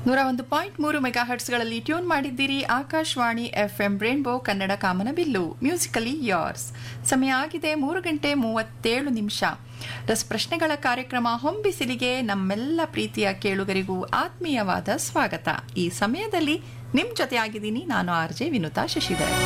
ನೂರ ಒಂದು ಪಾಯಿಂಟ್ ಮೂರು ಮೆಗಾ ಹರ್ಟ್ಸ್ಗಳಲ್ಲಿ ಟ್ಯೂನ್ ಮಾಡಿದ್ದೀರಿ Akashvani F M rainbow Kannada ಕಾಮನಬಿಲ್ಲು ಮ್ಯೂಸಿಕಲಿ ಯಾರ್ಸ್ ಸಮಯ ಆಗಿದೆ ಮೂರು ಗಂಟೆ ಮೂವತ್ತೇಳು ನಿಮಿಷ ರಸಪ್ರಶ್ನೆಗಳ ಕಾರ್ಯಕ್ರಮ ಹೊಂಬಿಸಿಲಿಗೆ ನಮ್ಮೆಲ್ಲ ಪ್ರೀತಿಯ ಕೇಳುಗರಿಗೂ ಆತ್ಮೀಯವಾದ ಸ್ವಾಗತ ಈ ಸಮಯದಲ್ಲಿ ನಿಮ್ ಜೊತೆ ಆಗಿದ್ದೀನಿ ನಾನು ಆರ್ ಜೆ ವಿನುತಾ ಶಶಿಧರ್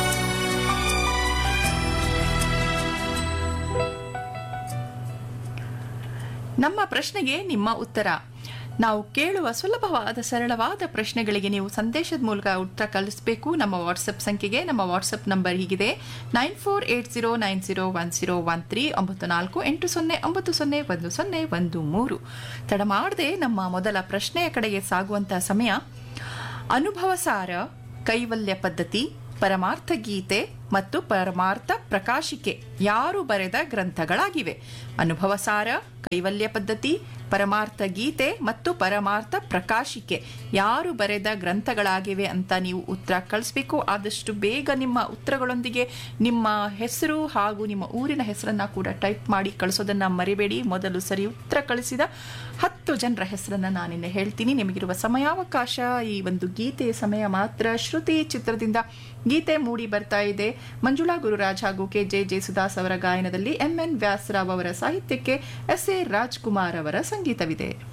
ನಮ್ಮ ಪ್ರಶ್ನೆಗೆ ನಿಮ್ಮ ಉತ್ತರ ನಾವು ಕೇಳುವ ಸುಲಭವಾದ ಸರಳವಾದ ಪ್ರಶ್ನೆಗಳಿಗೆ ನೀವು ಸಂದೇಶದ ಮೂಲಕ ಉತ್ತರ ಕಳಿಸಬೇಕು ನಮ್ಮ ವಾಟ್ಸಪ್ ಸಂಖ್ಯೆಗೆ ನಮ್ಮ ವಾಟ್ಸಪ್ ನಂಬರ್ ಹೀಗಿದೆ nine four eight zero nine zero one zero one three ಒಂಬತ್ತು ನಾಲ್ಕು ಎಂಟು ಸೊನ್ನೆ ಒಂಬತ್ತು ಸೊನ್ನೆ ಒಂದು ಸೊನ್ನೆ ಒಂದು ಮೂರು ತಡ ಮಾಡದೆ ನಮ್ಮ ಮೊದಲ ಪ್ರಶ್ನೆಯ ಕಡೆಗೆ ಸಾಗುವಂತಹ ಸಮಯ ಅನುಭವ ಸಾರ ಕೈವಲ್ಯ ಪದ್ಧತಿ ಪರಮಾರ್ಥ ಗೀತೆ ಮತ್ತು ಪರಮಾರ್ಥ ಪ್ರಕಾಶಿಕೆ ಯಾರು ಬರೆದ ಗ್ರಂಥಗಳಾಗಿವೆ ಅನುಭವ ಸಾರ ಕೈವಲ್ಯ ಪದ್ಧತಿ ಪರಮಾರ್ಥ ಗೀತೆ ಮತ್ತು ಪರಮಾರ್ಥ ಪ್ರಕಾಶಿಕೆ ಯಾರು ಬರೆದ ಗ್ರಂಥಗಳಾಗಿವೆ ಅಂತ ನೀವು ಉತ್ತರ ಕಳಿಸ್ಬೇಕು ಆದಷ್ಟು ಬೇಗ ನಿಮ್ಮ ಉತ್ತರಗಳೊಂದಿಗೆ ನಿಮ್ಮ ಹೆಸರು ಹಾಗೂ ನಿಮ್ಮ ಊರಿನ ಹೆಸರನ್ನ ಕೂಡ ಟೈಪ್ ಮಾಡಿ ಕಳಿಸೋದನ್ನ ಮರಿಬೇಡಿ ಮೊದಲು ಸರಿ ಉತ್ತರ ಕಳಿಸಿದ ಹತ್ತು ಜನರ ಹೆಸರನ್ನ ನಾನಿನ್ನೆ ಹೇಳ್ತೀನಿ ನಿಮಗಿರುವ ಸಮಯಾವಕಾಶ ಈ ಒಂದು ಗೀತೆ ಸಮಯ ಮಾತ್ರ ಶ್ರುತಿ ಚಿತ್ರದಿಂದ ಗೀತೆ ಮೂಡಿ ಬರ್ತಾ ಇದೆ ಮಂಜುಳಾ ಗುರುರಾಜ್ ಹಾಗೂ ಕೆ ಜೆ ಜೇಸುದಾಸ್ ಅವರ ಗಾಯನದಲ್ಲಿ ಎಂ ಎನ್ ವ್ಯಾಸರಾವ್ ಅವರ ಸಾಹಿತ್ಯಕ್ಕೆ ಎಸ್ ಎ ರಾಜ್ಕುಮಾರ್ ಅವರ ಸಂಗೀತವಿದೆ